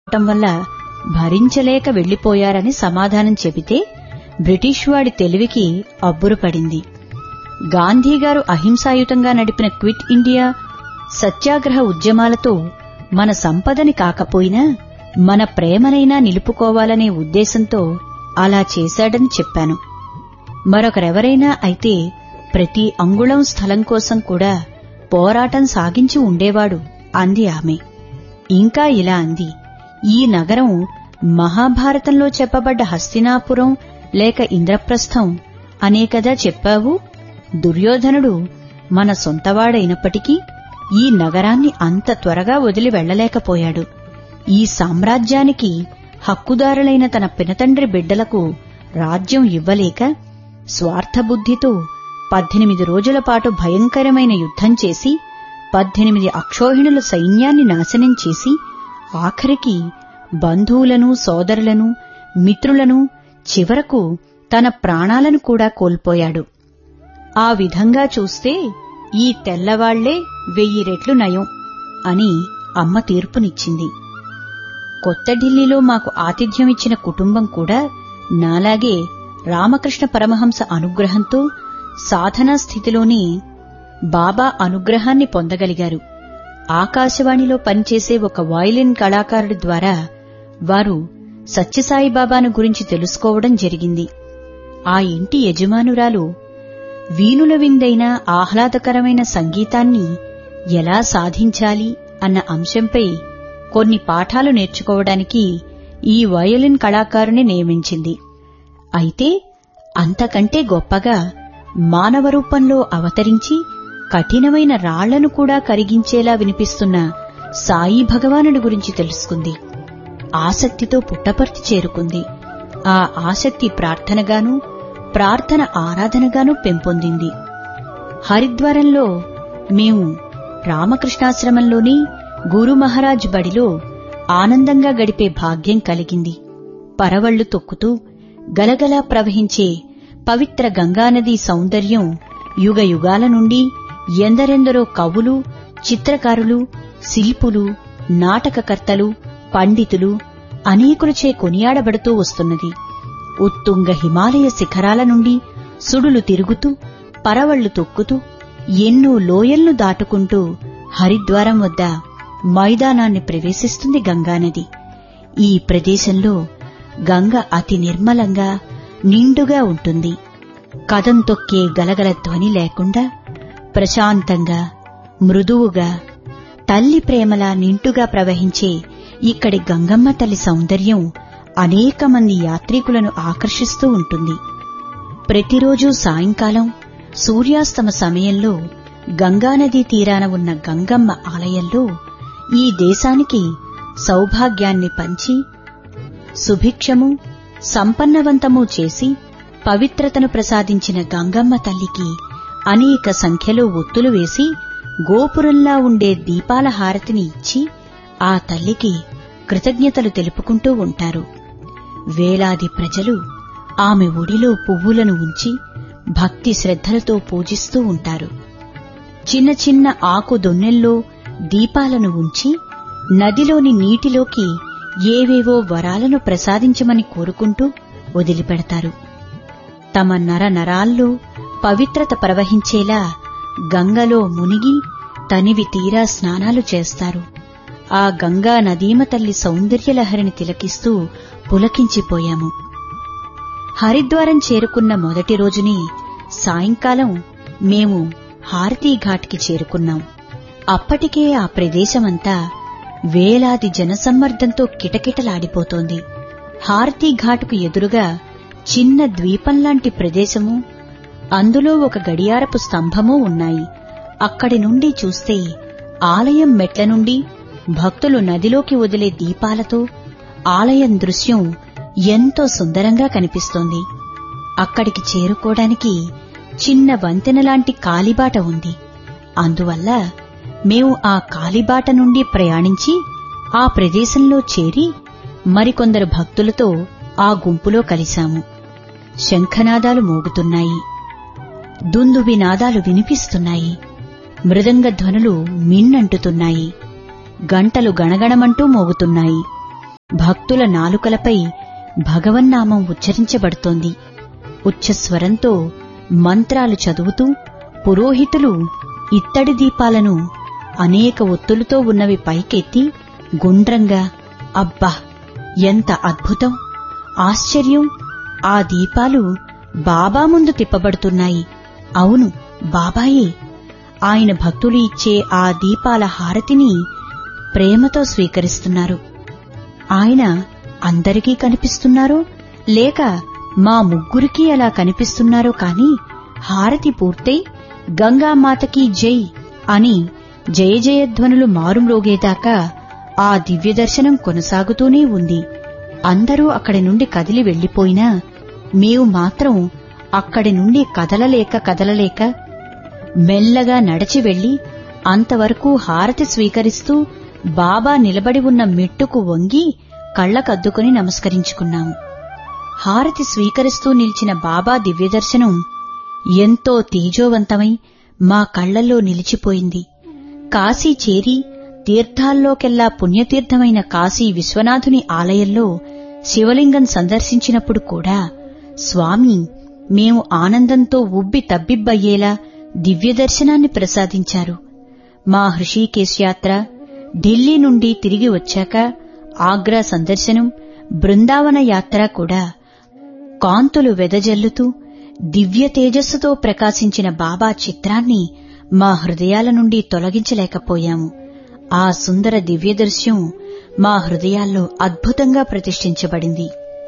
ఉండటం వల్ల భరించలేక వెళ్లిపోయారని సమాధానం చెబితే బ్రిటిష్ వాడి తెలివికి అబ్బురపడింది గాంధీగారు అహింసాయుతంగా నడిపిన క్విట్ ఇండియా సత్యాగ్రహ ఉద్యమాలతో మన సంపదని కాకపోయినా మన ప్రేమనైనా నిలుపుకోవాలనే ఉద్దేశంతో అలా చేశాడని చెప్పాను మరొకరెవరైనా అయితే ప్రతి అంగుళం స్థలం కోసం కూడా పోరాటం సాగించి ఉండేవాడు అంది ఆమె ఇంకా ఇలా అంది ఈ నగరం మహాభారతంలో చెప్పబడ్డ హస్తినాపురం లేక ఇంద్రప్రస్థం అనే కదా చెప్పావు దుర్యోధనుడు మన సొంతవాడైనప్పటికీ ఈ నగరాన్ని అంత త్వరగా వదిలి వెళ్లలేకపోయాడు ఈ సామ్రాజ్యానికి హక్కుదారులైన తన పినతండ్రి బిడ్డలకు రాజ్యం ఇవ్వలేక స్వార్థబుద్ధితో పద్దెనిమిది రోజుల పాటు భయంకరమైన యుద్ధం చేసి పద్దెనిమిది అక్షోహిణుల సైన్యాన్ని నాశనం చేసి ఆఖరికి బంధువులను సోదరులను మిత్రులను చివరకు తన ప్రాణాలను కూడా కోల్పోయాడు ఆ విధంగా చూస్తే ఈ తెల్లవాళ్లే వెయ్యి రెట్లు నయం అని అమ్మ తీర్పునిచ్చింది కొత్త ఢిల్లీలో మాకు ఆతిథ్యం ఇచ్చిన కుటుంబం కూడా నాలాగే రామకృష్ణ పరమహంస అనుగ్రహంతో సాధనా స్థితిలోనే బాబా అనుగ్రహాన్ని పొందగలిగారు ఆకాశవాణిలో పనిచేసే ఒక వాయిలిన్ కళాకారుడి ద్వారా వారు సత్యసాయి బాబాను గురించి తెలుసుకోవడం జరిగింది ఆ ఇంటి యజమానురాలు వీణుల విందైన ఆహ్లాదకరమైన సంగీతాన్ని ఎలా సాధించాలి అన్న అంశంపై కొన్ని పాఠాలు నేర్చుకోవడానికి ఈ వయోలిన్ కళాకారుని నియమించింది అయితే అంతకంటే గొప్పగా మానవ రూపంలో అవతరించి కఠినమైన రాళ్లను కూడా కరిగించేలా వినిపిస్తున్న సాయి భగవానుడి గురించి తెలుసుకుంది ఆసక్తితో పుట్టపర్తి చేరుకుంది ఆ ఆసక్తి ప్రార్థనగాను ప్రార్థన ఆరాధనగాను పెంపొందింది హరిద్వారంలో మేము రామకృష్ణాశ్రమంలోని గురు మహారాజ్ బడిలో ఆనందంగా గడిపే భాగ్యం కలిగింది పరవళ్లు తొక్కుతూ గలగలా ప్రవహించే పవిత్ర గంగానది సౌందర్యం యుగ యుగాల నుండి ఎందరెందరో కవులు చిత్రకారులు శిల్పులు నాటకకర్తలు పండితులు అనేకులచే కొనియాడబడుతూ వస్తున్నది ఉత్తుంగ హిమాలయ శిఖరాల నుండి సుడులు తిరుగుతూ పరవళ్లు తొక్కుతూ ఎన్నో లోయల్ను దాటుకుంటూ హరిద్వారం వద్ద మైదానాన్ని ప్రవేశిస్తుంది గంగానది ఈ ప్రదేశంలో గంగ అతి నిర్మలంగా నిండుగా ఉంటుంది కదం తొక్కే గలగల ధ్వని లేకుండా ప్రశాంతంగా మృదువుగా తల్లి ప్రేమలా నింటుగా ప్రవహించే ఇక్కడి గంగమ్మ తల్లి సౌందర్యం అనేక మంది యాత్రికులను ఆకర్షిస్తూ ఉంటుంది ప్రతిరోజు సాయంకాలం సూర్యాస్తమ సమయంలో గంగానదీ తీరాన ఉన్న గంగమ్మ ఆలయంలో ఈ దేశానికి సౌభాగ్యాన్ని పంచి సుభిక్షము సంపన్నవంతము చేసి పవిత్రతను ప్రసాదించిన గంగమ్మ తల్లికి అనేక సంఖ్యలో ఒత్తులు వేసి గోపురంలా ఉండే దీపాల హారతిని ఇచ్చి ఆ తల్లికి కృతజ్ఞతలు తెలుపుకుంటూ ఉంటారు వేలాది ప్రజలు ఆమె ఒడిలో పువ్వులను ఉంచి భక్తి శ్రద్ధలతో పూజిస్తూ ఉంటారు చిన్న చిన్న ఆకు దొన్నెల్లో దీపాలను ఉంచి నదిలోని నీటిలోకి ఏవేవో వరాలను ప్రసాదించమని కోరుకుంటూ వదిలిపెడతారు తమ నర నరాల్లో పవిత్రత ప్రవహించేలా గంగలో మునిగి తనివి తీరా స్నానాలు చేస్తారు ఆ గంగా నదీమ తల్లి సౌందర్యలహరిని తిలకిస్తూ పులకించిపోయాము హరిద్వారం చేరుకున్న మొదటి రోజుని సాయంకాలం మేము హారతీఘాట్కి చేరుకున్నాం అప్పటికే ఆ ప్రదేశమంతా వేలాది జనసమ్మర్దంతో కిటకిటలాడిపోతోంది హారతీఘాటుకు ఎదురుగా చిన్న ద్వీపంలాంటి ప్రదేశము అందులో ఒక గడియారపు స్తంభము ఉన్నాయి అక్కడి నుండి చూస్తే ఆలయం మెట్ల నుండి భక్తులు నదిలోకి వదిలే దీపాలతో ఆలయం దృశ్యం ఎంతో సుందరంగా కనిపిస్తోంది అక్కడికి చేరుకోవడానికి చిన్న వంతెనలాంటి కాలిబాట ఉంది అందువల్ల మేము ఆ కాలిబాట నుండి ప్రయాణించి ఆ ప్రదేశంలో చేరి మరికొందరు భక్తులతో ఆ గుంపులో కలిశాము శంఖనాదాలు మోగుతున్నాయి దుందుబి నాదాలు వినిపిస్తున్నాయి మృదంగ ధ్వనులు మిన్నంటుతున్నాయి గంటలు గణగణమంటూ మోగుతున్నాయి భక్తుల నాలుకలపై భగవన్నామం ఉచ్చరించబడుతోంది ఉచ్చస్వరంతో మంత్రాలు చదువుతూ పురోహితులు ఇత్తడి దీపాలను అనేక ఒత్తులతో ఉన్నవి పైకెత్తి గుండ్రంగా అబ్బా ఎంత అద్భుతం ఆశ్చర్యం ఆ దీపాలు బాబా ముందు తిప్పబడుతున్నాయి అవును బాబాయే ఆయన భక్తులు ఇచ్చే ఆ దీపాల హారతిని ప్రేమతో స్వీకరిస్తున్నారు ఆయన అందరికీ కనిపిస్తున్నారో లేక మా ముగ్గురికి అలా కనిపిస్తున్నారో కాని హారతి పూర్తయి గంగామాతకి జై అని జయ జయధ్వనులు మారుమ్రోగేదాకా ఆ దివ్య దర్శనం కొనసాగుతూనే ఉంది అందరూ అక్కడి నుండి కదిలి వెళ్లిపోయినా మేము మాత్రం అక్కడి నుండి కదలలేక కదలలేక మెల్లగా నడిచి వెళ్లి అంతవరకు హారతి స్వీకరిస్తూ బాబా నిలబడి ఉన్న మెట్టుకు వంగి కళ్లకద్దుకుని నమస్కరించుకున్నాము హారతి స్వీకరిస్తూ నిలిచిన బాబా దివ్యదర్శనం ఎంతో తేజోవంతమై మా కళ్లల్లో నిలిచిపోయింది కాశీ చేరి తీర్థాల్లోకెల్లా పుణ్యతీర్థమైన కాశీ విశ్వనాథుని ఆలయంలో శివలింగం సందర్శించినప్పుడు కూడా స్వామి మేము ఆనందంతో ఉబ్బి తబ్బిబ్బయ్యేలా దివ్యదర్శనాన్ని ప్రసాదించారు మా హృషీకేశ్ యాత్ర ఢిల్లీ నుండి తిరిగి వచ్చాక ఆగ్రా సందర్శనం బృందావన యాత్ర కూడా కాంతులు వెదజల్లుతూ దివ్య తేజస్సుతో ప్రకాశించిన బాబా చిత్రాన్ని మా హృదయాల నుండి తొలగించలేకపోయాము ఆ సుందర దివ్యదృశ్యం మా హృదయాల్లో అద్భుతంగా ప్రతిష్ఠించబడింది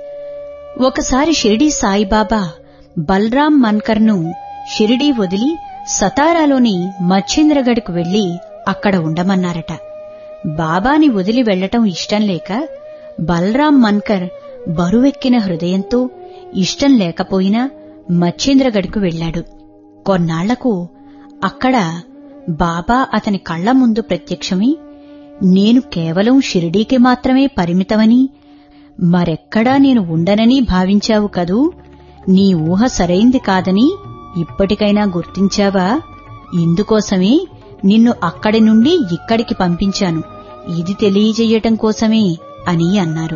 ఒకసారి షిరిడీ సాయిబాబా బల్రాం మన్కర్ను షిరిడీ వదిలి సతారాలోని మచ్చేంద్రగఢ్కు వెళ్లి అక్కడ ఉండమన్నారట బాబాని వదిలి వెళ్లటం ఇష్టం లేక బలరాం మన్కర్ బరువెక్కిన హృదయంతో ఇష్టం లేకపోయినా మచ్చేంద్రగఢ్కు వెళ్లాడు కొన్నాళ్లకు అక్కడ బాబా అతని కళ్ల ముందు ప్రత్యక్షమై నేను కేవలం షిరిడీకి మాత్రమే పరిమితమని మరెక్కడా నేను ఉండనని భావించావు కదూ నీ ఊహ సరైంది కాదని ఇప్పటికైనా గుర్తించావా ఇందుకోసమే నిన్ను అక్కడి నుండి ఇక్కడికి పంపించాను ఇది తెలియజేయటం కోసమే అని అన్నారు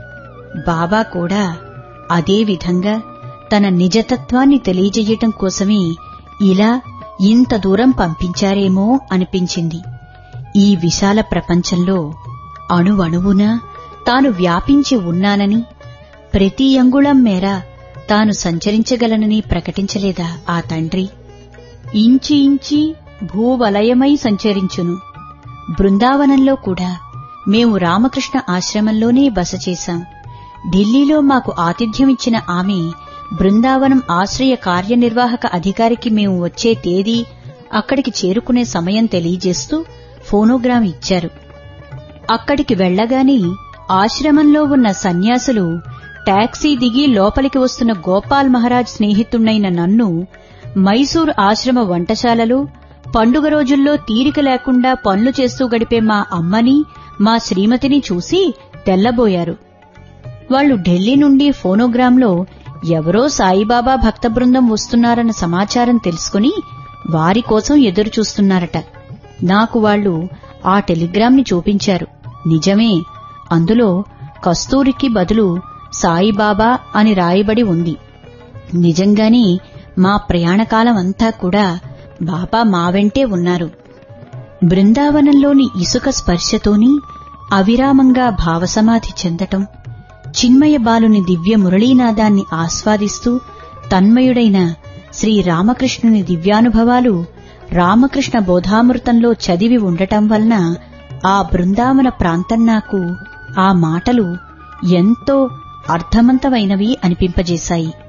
బాబా కూడా అదే విధంగా తన నిజతత్వాన్ని తెలియజేయటం కోసమే ఇలా ఇంత దూరం పంపించారేమో అనిపించింది ఈ విశాల ప్రపంచంలో అణువణువున తాను వ్యాపించి ఉన్నానని ప్రతి అంగుళం మేర తాను సంచరించగలనని ప్రకటించలేదా ఆ తండ్రి ఇంచి ఇంచి భూవలయమై సంచరించును బృందావనంలో కూడా మేము రామకృష్ణ ఆశ్రమంలోనే బస చేశాం ఢిల్లీలో మాకు ఆతిథ్యమిచ్చిన ఆమె బృందావనం ఆశ్రయ కార్యనిర్వాహక అధికారికి మేము వచ్చే తేదీ అక్కడికి చేరుకునే సమయం తెలియజేస్తూ ఫోనోగ్రామ్ ఇచ్చారు అక్కడికి వెళ్లగానే ఆశ్రమంలో ఉన్న సన్యాసులు టాక్సీ దిగి లోపలికి వస్తున్న గోపాల్ మహారాజ్ స్నేహితుణ్ణైన నన్ను మైసూర్ ఆశ్రమ వంటశాలలో పండుగ రోజుల్లో తీరిక లేకుండా పనులు చేస్తూ గడిపే మా అమ్మని మా శ్రీమతిని చూసి తెల్లబోయారు వాళ్లు ఢిల్లీ నుండి ఫోనోగ్రాంలో ఎవరో సాయిబాబా భక్త బృందం వస్తున్నారన్న సమాచారం తెలుసుకుని వారి కోసం ఎదురు చూస్తున్నారట నాకు వాళ్లు ఆ టెలిగ్రామ్ని చూపించారు నిజమే అందులో కస్తూరికి బదులు సాయిబాబా అని రాయబడి ఉంది నిజంగానే మా ప్రయాణకాలం అంతా కూడా బాబా మా వెంటే ఉన్నారు బృందావనంలోని ఇసుక స్పర్శతోని అవిరామంగా భావసమాధి చెందటం చిన్మయ బాలుని దివ్య మురళీనాదాన్ని ఆస్వాదిస్తూ తన్మయుడైన శ్రీ రామకృష్ణుని దివ్యానుభవాలు రామకృష్ణ బోధామృతంలో చదివి ఉండటం వలన ఆ బృందావన ప్రాంతం నాకు ఆ మాటలు ఎంతో అర్థవంతమైనవి అనిపింపజేశాయి